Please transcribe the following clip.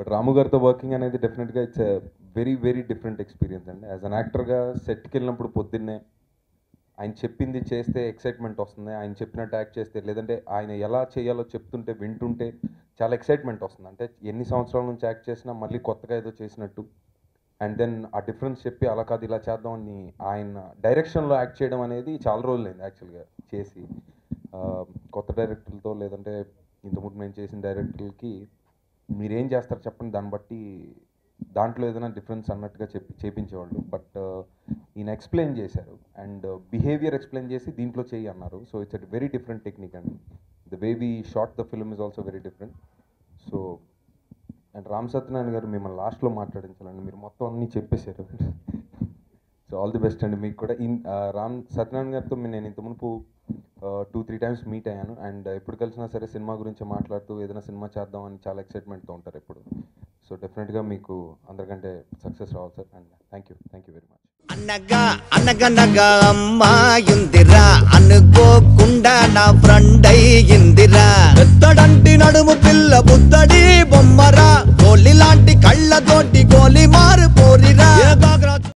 but రాము గారితో working అనేది డెఫినెట్గా it's very very different experience అండి యాజ్ అన్ యాక్టర్గా సెట్కి వెళ్ళినప్పుడు పొద్దున్నే ఆయన చెప్పింది చేస్తే ఎక్సైట్మెంట్ వస్తుంది ఆయన చెప్పినట్టు యాక్ట్ చేస్తే లేదంటే ఆయన ఎలా చేయాలో చెప్తుంటే వింటుంటే చాలా ఎక్సైట్మెంట్ వస్తుంది అంటే ఎన్ని సంవత్సరాల నుంచి యాక్ట్ చేసినా మళ్ళీ కొత్తగా ఏదో చేసినట్టు అండ్ దెన్ ఆ డిఫరెన్స్ చెప్పి అలా కాదు ఇలా చేద్దామని ఆయన డైరెక్షన్లో యాక్ట్ చేయడం అనేది చాలా రోజులైంది యాక్చువల్గా చేసి ఆ, కొత్త డైరెక్టర్లతో లేదంటే ఇంతకుముందు నేను చేసిన డైరెక్టర్లకి మీరేం చేస్తారు చెప్పండి దాన్ని బట్టి దాంట్లో ఏదైనా డిఫరెన్స్ అన్నట్టుగా చెప్పి చేపించేవాళ్ళు బట్ ఈయన ఎక్స్ప్లెయిన్ చేశారు అండ్ బిహేవియర్ ఎక్స్ప్లెయిన్ చేసి దీంట్లో చేయి అన్నారు so it's a very different technique అండి the way we shot the film is also very different so and Ram Satyanarayana garu మిమ్మల్ని లాస్ట్లో మాట్లాడించాలండి మీరు మొత్తం అన్నీ చెప్పేశారు సో ఆల్ ది బెస్ట్ అండి మీకు కూడా ఇన్ ఆ, రామ్ సత్యనారాయణ గారితో మీ- నేను ఇంత మునుపు టూ త్రీ టైమ్స్ మీట్ అయ్యాను అండ్ ఎప్పుడు కలిసినా సరే సినిమా గురించి మాట్లాడుతూ ఏదైనా సినిమా చేద్దామని చాలా ఎక్సైట్మెంట్తో ఉంటారు ఎప్పుడు సో డెఫినెట్గా మీకు అందరికంటే సక్సెస్ రావాలి sir and thank you thank you very much అనగా అనగనగా అమ్మాయుందిరా అనుకోకుండా నా ఫ్రెండ్ అయ్యిందిరా పెద్దడంటి నడుము పిల్ల బుద్ధడి